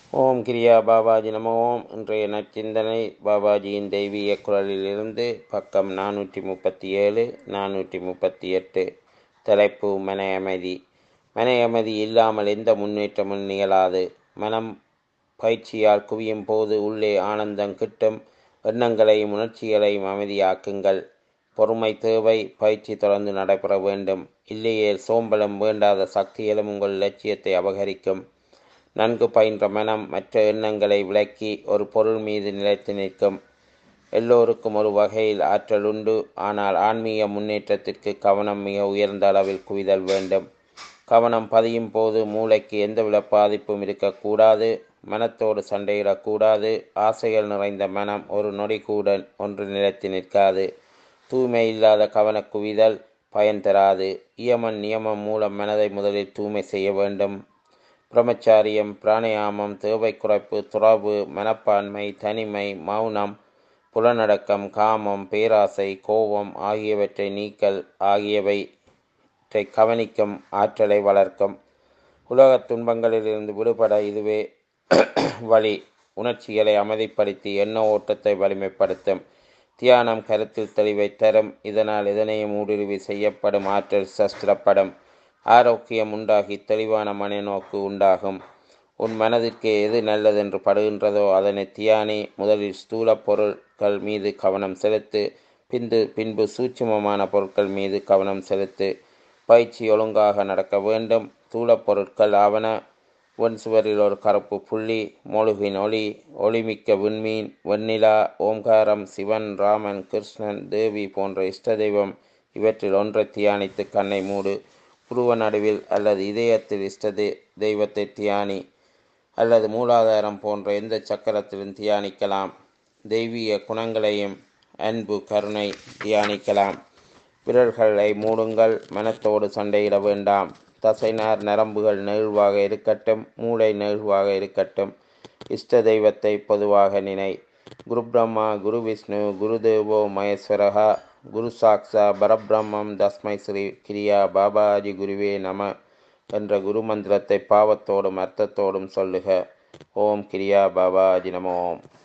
ஓம் கிரியா பாபாஜி நம ஓம் இன்றைய நற்சிந்தனை பாபாஜியின் தெய்வீக குரலிலிருந்து பக்கம் நானூற்றி முப்பத்தி ஏழு நானூற்றி முப்பத்தி எட்டு தலைப்பு மன அமைதி மன அமைதி இல்லாமல் எந்த முன்னேற்றமும் நிகழாது மனம் பயிற்சியால் குவியும் போது உள்ளே ஆனந்தம் கிட்டும் எண்ணங்களையும் உணர்ச்சிகளையும் அமைதியாக்குங்கள் பொறுமை தேவை பயிற்சி தொடர்ந்து நடைபெற வேண்டும் இல்லையே சோம்பலும் வேண்டாத சக்திகளும் உங்கள் லட்சியத்தை அபகரிக்கும் நன்கு பயின்ற மனம் மற்ற எண்ணங்களை விளக்கி ஒரு பொருள் மீது நிலைத்து நிற்கும் எல்லோருக்கும் ஒரு வகையில் ஆற்றல் உண்டு ஆனால் ஆன்மீக முன்னேற்றத்திற்கு கவனம் மிக உயர்ந்த அளவில் குவிதல் வேண்டும் கவனம் பதியும் போது மூளைக்கு எந்தவித பாதிப்பும் இருக்கக்கூடாது மனத்தோடு சண்டையிடக்கூடாது ஆசைகள் நிறைந்த மனம் ஒரு நொடி கூட ஒன்று நிலைத்து நிற்காது தூய்மை இல்லாத கவன குவிதல் பயன் தராது இயமன் நியமம் மூலம் மனதை முதலில் தூய்மை செய்ய வேண்டும் பிரம்மச்சாரியம் பிராணயாமம் தேவை குறைப்பு துறவு மனப்பான்மை தனிமை மௌனம் புலனடக்கம் காமம் பேராசை கோபம் ஆகியவற்றை நீக்கல் ஆகியவற்றை கவனிக்கும் ஆற்றலை வளர்க்கும் உலகத் துன்பங்களிலிருந்து விடுபட இதுவே வழி உணர்ச்சிகளை அமைதிப்படுத்தி எண்ண ஓட்டத்தை வலிமைப்படுத்தும் தியானம் கருத்தில் தெளிவை தரும் இதனால் இதனையும் ஊடுருவி செய்யப்படும் ஆற்றல் சஸ்திரப்படும் ஆரோக்கியம் உண்டாகி தெளிவான மனநோக்கு உண்டாகும் உன் மனதிற்கு எது நல்லதென்று படுகின்றதோ அதனை தியானி முதலில் ஸ்தூல பொருட்கள் மீது கவனம் செலுத்து பின்பு பின்பு சூட்சுமமான பொருட்கள் மீது கவனம் செலுத்து பயிற்சி ஒழுங்காக நடக்க வேண்டும் ஸ்தூல பொருட்கள் ஆவன ஒன் சுவரில் ஒரு கருப்பு புள்ளி மொழுகின் ஒளி ஒளிமிக்க விண்மீன் வெண்ணிலா ஓம்காரம் சிவன் ராமன் கிருஷ்ணன் தேவி போன்ற இஷ்ட தெய்வம் இவற்றில் ஒன்றை தியானித்து கண்ணை மூடு புருவ நடுவில் அல்லது இதயத்தில் இஷ்ட தெய்வத்தை தியானி அல்லது மூலாதாரம் போன்ற எந்த சக்கரத்திலும் தியானிக்கலாம் தெய்வீக குணங்களையும் அன்பு கருணை தியானிக்கலாம் விரல்களை மூடுங்கள் மனத்தோடு சண்டையிட வேண்டாம் தசைநார் நரம்புகள் நெகிழ்வாக இருக்கட்டும் மூளை நெகிழ்வாக இருக்கட்டும் இஷ்ட தெய்வத்தை பொதுவாக நினை குரு பிரம்மா குரு விஷ்ணு குரு தேவோ மகேஸ்வரகா குரு சாக்ஷா பரபிரம்மம் தஸ்மை ஸ்ரீ கிரியா பாபாஜி குருவே நம என்ற குரு மந்திரத்தை பாவத்தோடும் அர்த்தத்தோடும் சொல்லுக ஓம் கிரியா பாபாஜி நம ஓம்